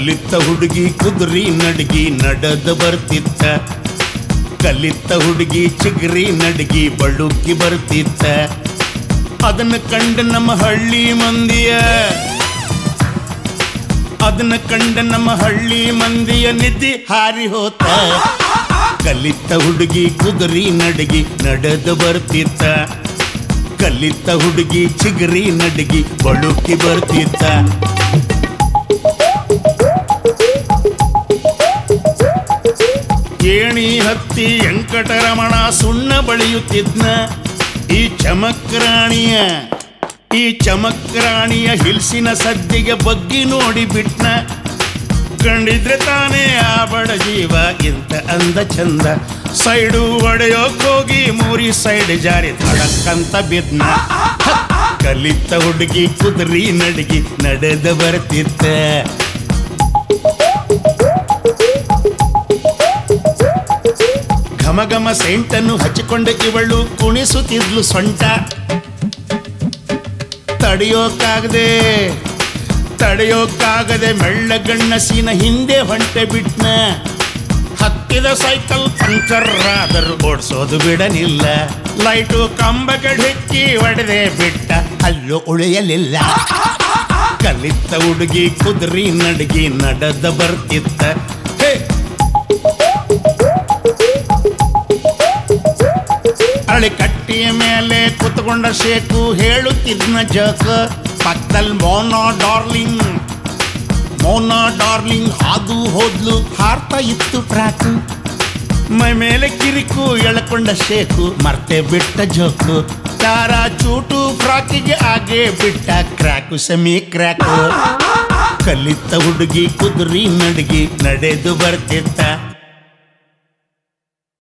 ಕಲಿತ ಹುಡುಗಿ ಕುದುರಿ ನಡ್ಗಿ ನಡೆದ ಬರ್ತಿತ್ತ ಕಲಿತ ಹುಡುಗಿ ಚಿಗರಿ ನಡ್ಗಿ ಬಳುಕಿ ಬರ್ತಿತ್ತ ಅದನ್ನ ಕಂಡ ನಮ್ಮ ಹಳ್ಳಿ ಮಂದಿಯ ಅದನ್ನ ಕಂಡ ನಮ್ಮ ಹಳ್ಳಿ ಮಂದಿಯ ನಿದ್ದೆ ಹಾರಿ ಹೋತ ಕಲಿತ ಹುಡುಗಿ ಕುದುರಿ ನಡಗಿ ನಡೆದ ಬರ್ತಿತ್ತ ಕಲಿತ ಹುಡುಗಿ ಚಿಗರಿ ನಡಗಿ ಬಳುಕಿ ಬರ್ತಿತ್ತ ಏಣಿ ಹತ್ತಿ ವೆಂಕಟರಮಣ ಸುಣ್ಣ ಬಳಿಯುತ್ತಿದ್ನ ಈ ಚಮಕ್ರಾಣಿಯ ಈ ಚಮಕ್ರಾಣಿಯ ಹಿಲ್ಸಿನ ಸದ್ದಿಗೆ ಬಗ್ಗಿ ನೋಡಿ ಬಿಟ್ನ ಕಂಡಿದ್ರೆ ತಾನೇ ಆ ಬಡ ಜೀವ ಇಂತ ಅಂದ ಚಂದ ಸೈಡು ಒಡೆಯೋಕ್ ಹೋಗಿ ಮೂರಿ ಸೈಡ್ ಜಾರಿ ತಡಕ್ಕಂತ ಬಿದ್ನ ಕಲಿತ ಹುಡುಗಿ ಕುದುರಿ ನಡಗಿ ನಡೆದ ಬರ್ತಿತ್ತ ಘಮ ಘಮ ಸೆಂಟನ್ನು ಹಚ್ಚಿಕೊಂಡ ಇವಳು ಕುಣಿಸುತ್ತಿದ್ಲು ಸೊಂಟ ತಡೆಯೋಕ್ಕಾಗದೆ ತಡೆಯೋಕ್ಕಾಗದೆ ಮೆಳ್ಳಗಣ್ಣಸಿನ ಹಿಂದೆ ಹೊಂಟೆ ಬಿಟ್ನ ಹತ್ತಿದ ಸೈಕಲ್ ಪಂಚರ್ ಆದರೂ ಓಡಿಸೋದು ಬಿಡಲಿಲ್ಲ ಲೈಟು ಕಂಬಗೆ ಡಿಕ್ಕಿ ಹೊಡೆದೆ ಬಿಟ್ಟ ಅಲ್ಲೂ ಉಳಿಯಲಿಲ್ಲ ಕಲಿತ ಹುಡುಗಿ ಕುದುರಿ ನಡಗಿ ನಡೆದ ಬರ್ತಿತ್ತ ಹೇ ಅಳಿ ಕಟ್ಟಿಯ ಮೇಲೆ ಕುತ್ಕೊಂಡ ಶೇಕು ಹೇಳುತ್ತಿದ್ನ ಜೋಕ ಪಕ್ಕದಲ್ಲಿ ಮೋನೋ ಡಾರ್ಲಿಂಗ್ ಮೋನೋ ಡಾರ್ಲಿಂಗ್ ಹಾದು ಹೋದ್ಲು ಹಾರ್ತಾ ಇತ್ತು ಟ್ರ್ಯಾಕು ಮೈ ಮೇಲೆ ಕಿರಿಕು ಎಳ್ಕೊಂಡ ಶೇಕು ಮರ್ತೆ ಬಿಟ್ಟ ಜೋಕು ತಾರ ಚೂಟು ಫ್ರಾಕಿಗೆ ಆಗೆ ಬಿಟ್ಟ ಕ್ರ್ಯಾಕು ಸೆಮಿ ಕ್ರ್ಯಾಕು ಕಲಿತ ಹುಡುಗಿ ಕುದುರಿ ನಡಗಿ ನಡೆದು ಬರ್ತಿತ್ತ